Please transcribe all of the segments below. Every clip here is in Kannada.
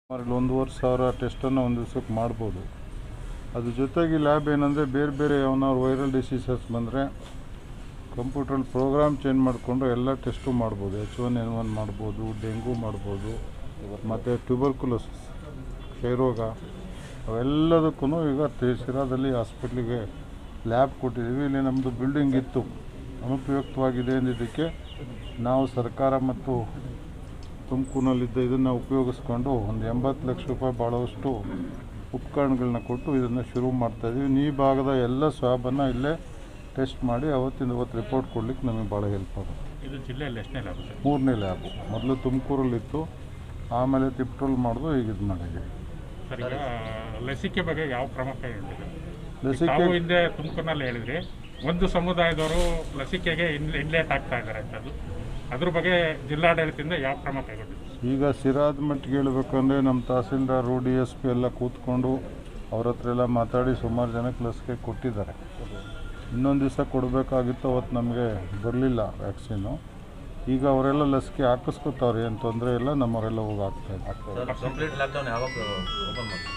ಸುಮಾರು ಒಂದೂವರೆ ಸಾವಿರ ಟೆಸ್ಟನ್ನು ಒಂದು ದಿವ್ಸಕ್ಕೆ ಮಾಡ್ಬೋದು ಅದ್ರ ಜೊತೆಗೆ ಲ್ಯಾಬ್ ಏನಂದರೆ ಬೇರೆ ಬೇರೆ ಯಾವನಾದ್ರು ವೈರಲ್ ಡಿಸೀಸಸ್ ಬಂದರೆ ಕಂಪ್ಯೂಟ್ರಲ್ಲಿ ಪ್ರೋಗ್ರಾಮ್ ಚೇಂಜ್ ಮಾಡಿಕೊಂಡು ಎಲ್ಲ ಟೆಸ್ಟು ಮಾಡ್ಬೋದು ಎಚ್ ಒನ್ ಎನ್ ಒನ್ ಮಾಡ್ಬೋದು ಡೆಂಗು ಮಾಡ್ಬೋದು ಮತ್ತು ಟ್ಯೂಬರ್ಕುಲೋಸಿಸ್ ಕ್ಷಯರೋಗ ಅವೆಲ್ಲದಕ್ಕೂ ಈಗ ತಿ- ಶಿರಾದಲ್ಲಿ ಹಾಸ್ಪಿಟ್ಲಿಗೆ ಲ್ಯಾಬ್ ಕೊಟ್ಟಿದ್ದೀವಿ ಇಲ್ಲಿ ನಮ್ಮದು ಬಿಲ್ಡಿಂಗ್ ಇತ್ತು ಅನುಪಯುಕ್ತವಾಗಿದೆ ಅಂದಿದ್ದಕ್ಕೆ ನಾವು ಸರ್ಕಾರ ಮತ್ತು ತುಮಕೂರಿನಲ್ಲಿದ್ದ ಇದನ್ನು ಉಪಯೋಗಿಸ್ಕೊಂಡು ಒಂದು ಎಂಬತ್ತು ಲಕ್ಷ ರೂಪಾಯಿ ಭಾಳಷ್ಟು ಉಪಕರಣಗಳನ್ನ ಕೊಟ್ಟು ಇದನ್ನು ಶುರು ಮಾಡ್ತಾಯಿದ್ದೀವಿ ಈ ಭಾಗದ ಎಲ್ಲ ಸ್ವಾಬನ್ನು ಇಲ್ಲೇ ಟೆಸ್ಟ್ ಮಾಡಿ ಅವತ್ತಿಂದ ಅವತ್ತು ರಿಪೋರ್ಟ್ ಕೊಡ್ಲಿಕ್ಕೆ ನಮಗೆ ಭಾಳ ಹೆಲ್ಪ್ ಆಗುತ್ತೆ ಇದು ಜಿಲ್ಲೆಯಲ್ಲಿ ಎಷ್ಟನೇ ಲ್ಯಾಬ್ ಸರ್ ಮೂರನೇ ಲ್ಯಾಬು ಮೊದಲು ತುಮಕೂರಲ್ಲಿತ್ತು ಆಮೇಲೆ ತಿಪ್ಟೂಲ್ ಮಾಡಿದ್ರು ಈಗ ಇದು ಮಾಡಿದ್ದೀವಿ ಸರ್ ಈಗ ಲಸಿಕೆ ಬಗ್ಗೆ ಯಾವ ಕ್ರಮ ಕೈಗೊಂಡಿದೆ ಲಸಿಕೆ ತಾವು ಹಿಂದೆ ತುಮಕೂರಿನಲ್ಲಿ ಹೇಳಿದ್ರಿ ಒಂದು ಸಮುದಾಯದವರು ಲಸಿಕೆಗೆ ಇನ್ ಇನ್ಲೇಟ್ ಆಗ್ತಾ ಇದ್ದಾರೆ ಅಂತ ಅದು ಅದ್ರ ಬಗ್ಗೆ ಜಿಲ್ಲಾಡಳಿತದಿಂದ ಯಾವ ಕ್ರಮ ಕೈಗೊಂಡಿದೆ ಈಗ ಸಿರಾದ ಮಟ್ಟಿಗೆ ಹೇಳ್ಬೇಕಂದ್ರೆ ನಮ್ಮ ತಹಸೀಲ್ದಾರು ಡಿ ಎಸ್ ಪಿ ಎಲ್ಲ ಕೂತ್ಕೊಂಡು ಅವ್ರ ಹತ್ರ ಎಲ್ಲ ಮಾತಾಡಿ ಸುಮಾರು ಜನಕ್ಕೆ ಲಸಿಕೆ ಕೊಟ್ಟಿದ್ದಾರೆ ಇನ್ನೊಂದು ದಿವಸ ಕೊಡಬೇಕಾಗಿತ್ತು ಅವತ್ತು ನಮಗೆ ಬರಲಿಲ್ಲ ವ್ಯಾಕ್ಸಿನು ಈಗ ಅವರೆಲ್ಲ ಲಸಿಕೆ ಹಾಕಿಸ್ಕೊತಾವ್ರೆ ಏನು ತೊಂದರೆ ಇಲ್ಲ ನಮ್ಮವರೆಲ್ಲ ಹೋಗಿ ಹಾಕ್ತಾ ಇದ್ದಾರೆ ಸರ್ ಕಂಪ್ಲೀಟ್ ಲಾಕ್ಡೌನ್ ಯಾವಾಗ ಓಪನ್ ಮಾಡ್ತೀವಿ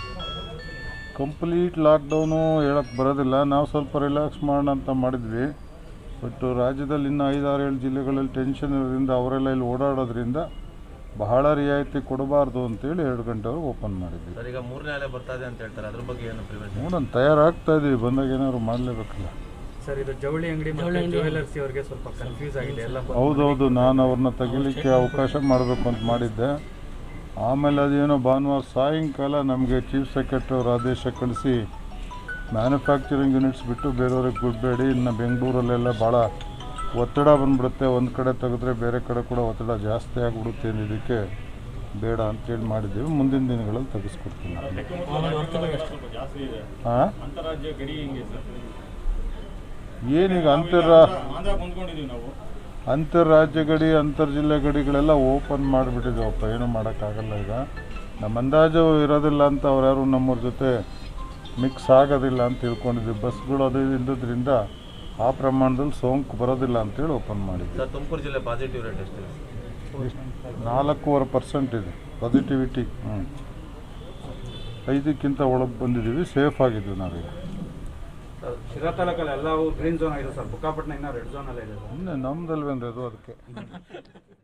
ಕಂಪ್ಲೀಟ್ ಲಾಕ್ಡೌನು ಹೇಳಕ್ಕೆ ಬರೋದಿಲ್ಲ ನಾವು ಸ್ವಲ್ಪ ರಿಲ್ಯಾಕ್ಸ್ ಮಾಡೋಣ ಅಂತ ಮಾಡಿದ್ವಿ ಬಟ್ ರಾಜ್ಯದಲ್ಲಿ ಇನ್ನು ಐದಾರು ಏಳು ಜಿಲ್ಲೆಗಳಲ್ಲಿ ಟೆನ್ಷನ್ ಇರೋದ್ರಿಂದ ಅವರೆಲ್ಲ ಇಲ್ಲಿ ಓಡಾಡೋದ್ರಿಂದ ಬಹಳ ರಿಯಾಯಿತಿ ಕೊಡಬಾರ್ದು ಅಂತೇಳಿ ಎರಡು ಗಂಟೆವರೆಗೆ ಓಪನ್ ಮಾಡಿದ್ವಿ ಸರ್ ಈಗ ಮೂರನೇ ಅಲೆ ಬರ್ತಾ ಇದೆ ಅಂತ ಹೇಳ್ತಾರೆ ಅದ್ರ ಬಗ್ಗೆ ಏನು ಪ್ರಿವೆನ್ಷನ್ ನೋಡೋಣ ತಯಾರಾಗ್ತಾ ಇದೀವಿ ಬಂದಾಗ ಏನಾದ್ರು ಮಾಡಲೇಬೇಕಲ್ಲ ಸರ್ ಇದು ಜವಳಿ ಅಂಗಡಿ ಮತ್ತು ಜ್ಯುವೆಲರ್ಸಿ ಅವರಿಗೆ ಸ್ವಲ್ಪ ಕನ್ಫ್ಯೂಸ್ ಆಗಿದೆ ಎಲ್ಲ ಹೌದೌದು ನಾನು ಅವ್ರನ್ನ ತೆಗಿಲಿಕ್ಕೆ ಅವಕಾಶ ಮಾಡಬೇಕು ಅಂತ ಮಾಡಿದ್ದೆ ಆಮೇಲೆ ಅದೇನೋ ಭಾನುವಾರ ಸಾಯಂಕಾಲ ನಮಗೆ ಚೀಫ್ ಸೆಕ್ರೆಟರಿ ಅವ್ರ ಆದೇಶ ಕಳಿಸಿ ಮ್ಯಾನುಫ್ಯಾಕ್ಚರಿಂಗ್ ಯೂನಿಟ್ಸ್ ಬಿಟ್ಟು ಬೇರೆಯವ್ರಿಗೆ ಬಿಡಬೇಡಿ ಇನ್ನು ಬೆಂಗಳೂರಲ್ಲೆಲ್ಲ ಭಾಳ ಒತ್ತಡ ಬಂದ್ಬಿಡುತ್ತೆ ಒಂದು ಕಡೆ ತೆಗೆದ್ರೆ ಬೇರೆ ಕಡೆ ಕೂಡ ಒತ್ತಡ ಜಾಸ್ತಿ ಆಗಿಬಿಡುತ್ತೆ ಅಂದಿದ್ದಕ್ಕೆ ಬೇಡ ಅಂತೇಳಿ ಮಾಡಿದ್ದೀವಿ ಮುಂದಿನ ದಿನಗಳಲ್ಲಿ ತೆಗೆಸ್ಕೊಡ್ತೀನಿ ಹಾಂ ಅಂತಾರಾಜ್ಯ ಗಡಿ ಹಿಂಗೆ ಏನೀಗ ಅಂತರ ಆಂಧ್ರ ಹೊಂದ್ಕೊಂಡಿದೀವಿ ನಾವು ಅಂತರ್ರಾಜ್ಯ ಗಡಿ ಅಂತರ್ ಜಿಲ್ಲೆ ಗಡಿಗಳೆಲ್ಲ ಓಪನ್ ಮಾಡಿಬಿಟ್ಟಿದ್ದಾವಪ್ಪ ಏನು ಮಾಡೋಕ್ಕಾಗಲ್ಲ ಈಗ ನಮ್ಮ ಅಂದಾಜು ಇರೋದಿಲ್ಲ ಅಂತ ಅವ್ರು ಯಾರು ನಮ್ಮವ್ರ ಜೊತೆ ಮಿಕ್ಸ್ ಆಗೋದಿಲ್ಲ ಅಂತ ತಿಳ್ಕೊಂಡಿದ್ವಿ ಬಸ್ಗಳು ಅದು ಇದು ಇದ್ದದ್ರಿಂದ ಆ ಪ್ರಮಾಣದಲ್ಲಿ ಸೋಂಕು ಬರೋದಿಲ್ಲ ಅಂತೇಳಿ ಓಪನ್ ಮಾಡಿದ್ವಿ ಸರ್ ತುಮಕೂರು ಜಿಲ್ಲೆ ಪಾಸಿಟಿವ್ ರೇಟ್ ಎಷ್ಟಿದೆ ನಾಲ್ಕೂವರೆ ಪರ್ಸೆಂಟ್ ಇದೆ ಪಾಸಿಟಿವಿಟಿ ಹ್ಞೂ ಐದಕ್ಕಿಂತ ಒಳಗೆ ಬಂದಿದ್ದೀವಿ ಸೇಫ್ ಆಗಿದ್ವಿ ನಾವೀಗ ಶಿರಾ ತಾಲೂಕಲ್ಲಿ ಎಲ್ಲ ಗ್ರೀನ್ ಝೋನ್ ಆಗಿದೆ ಸರ್ ಬುಕ್ಕಾಪಟ್ಟಣ ಇನ್ನೂ ರೆಡ್ ಝೋನ್ ಅಲ್ಲೇ ಇದೆ ಸರ್ ಇನ್ನೇ ನಮ್ದಲ್ವೇನ್ರಿ ಅದು ಅದಕ್ಕೆ